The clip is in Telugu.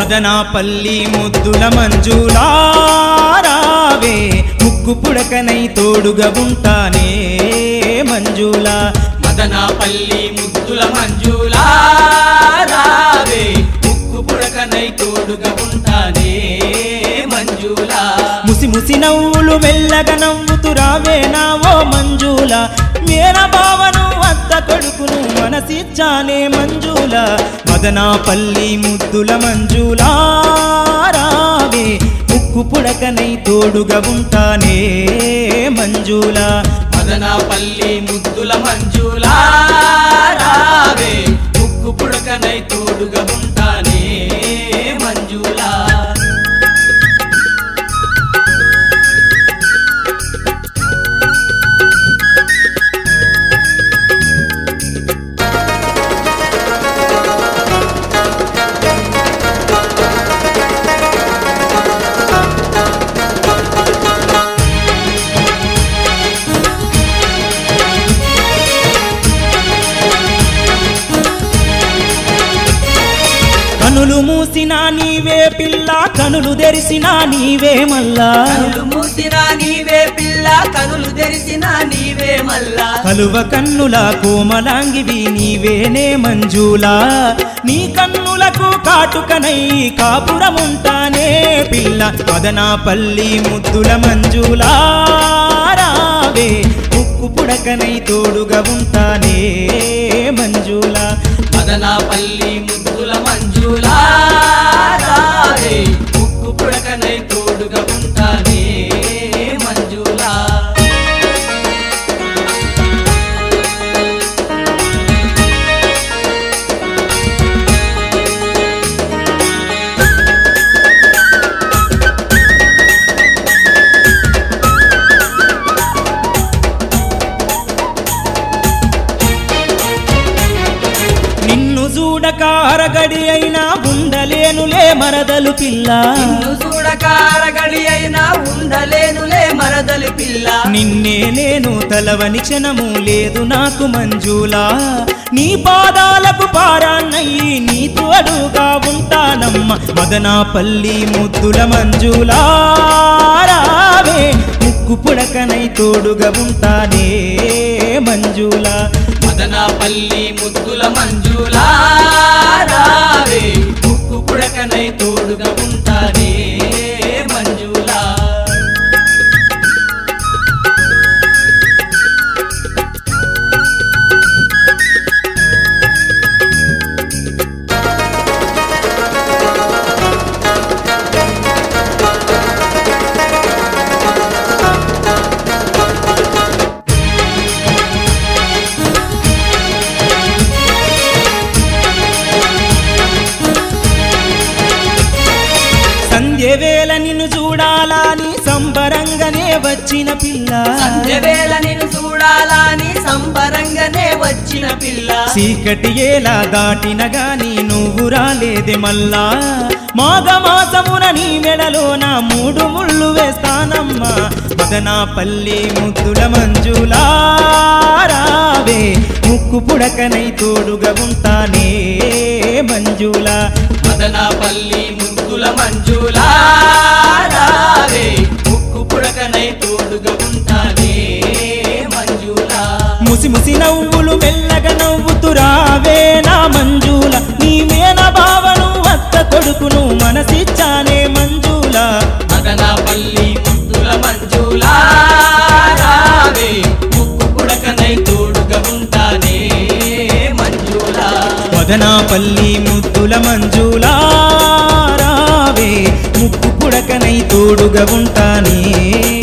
మదనాపల్లి ముద్దుల మంజులారావే ముక్కు పుడకనై తోడుగా ఉంటానే మంజుల మదనాపల్లి ముద్దుల మంజులా రావే ముక్కు పుడకనై తోడుగా ఉంటానే మంజులా ముసి ముసి నవ్వులు మెల్లగా నవ్వుతూ రావే నా ఓ మంజుల మేన భావను అత్త కొడుకును మనసిచ్చానే మంజుల మదనాపల్లి ముద్దుల మంజులారావే ముక్కు పుడకనై తోడుగా ఉంటానే మంజుల మదనాపల్లి ముద్దుల మంజులా రావే ముక్కు పుడకనై తోడుగా ఉంటానే మంజులా కనులు మూసినా నీవే పిల్ల కనులు తెరిసినా నీవే మల్లా కనులు మూసినా నీవే పిల్ల కనులు తెరిసినా నీవే మల్లా కలువ కన్నుల కోమలాంగివి నీవేనే మంజులా నీ కన్నులకు కాటుకనై కాపురముంటానే పిల్ల మదనాపల్లి ముద్దుల మంజులా రావే ముక్కు పుడకనై తోడుగా ఉంటానే మంజులా మదనాపల్లి ముద్దుల మంజులా రావే ముక్కు పుడకనై తోడుగా ఉంటానే మంజులా నిన్ను చూడక అరగడి అయినా ఉండలేనులే మరదలు పిల్ల నిన్ను చూడకారగడి అయినా ఉండలేనులే మరదలి పిల్ల నిన్నే నేను తలవని క్షణము లేదు నాకు మంజులా నీ పాదాలకు పారాన్నయ్యి నీ తోడుగా ఉంటానమ్మ మదనాపల్లి ముద్దుల మంజులా రావే ముక్కు పుడకనై తోడుగా ఉంటానే మంజులా మదనాపల్లి ముద్దుల మంజులా రావే ముక్కు పుడకనై తోడుగా ఉంటానే మంజులా సంధ్య వేళ నిన్ను చూడాలని సంబరంగానే వచ్చిన పిల్ల సంధ్యవేళ నిన్ను చూడాలని సంబరంగానే వచ్చిన పిల్ల చీకటి ఏలా దాటిన గాని నువ్వు రాలేదే మల్లా మాఘ మాసమున నీ మెడలో నా మూడు ముళ్ళు వేస్తానమ్మా మదనాపల్లి ముద్దుల మంజులా రావే ముక్కు పుడకనై తోడుగా ఉంటానే మంజులా మదనాపల్లి ముద్దుల మంజులా రావే ముక్కు పుడకనై తోడుగా ఉంటానే మంజులా ముసి ముసి నవ్వులు మెల్లగా నవ్వుతూ రావే నా మంజుల నీ మేన భావను అత్త కొడుకును మనసిచ్చానే మంజుల మదనాపల్లి ముద్దుల మంజులా రావే ముక్కు పుడకనై తోడుగా ఉంటానే మంజులా వదనాపల్లి ముద్దుల మంజులా రావే ముక్కు పుడకనై తోడుగా ఉంటానే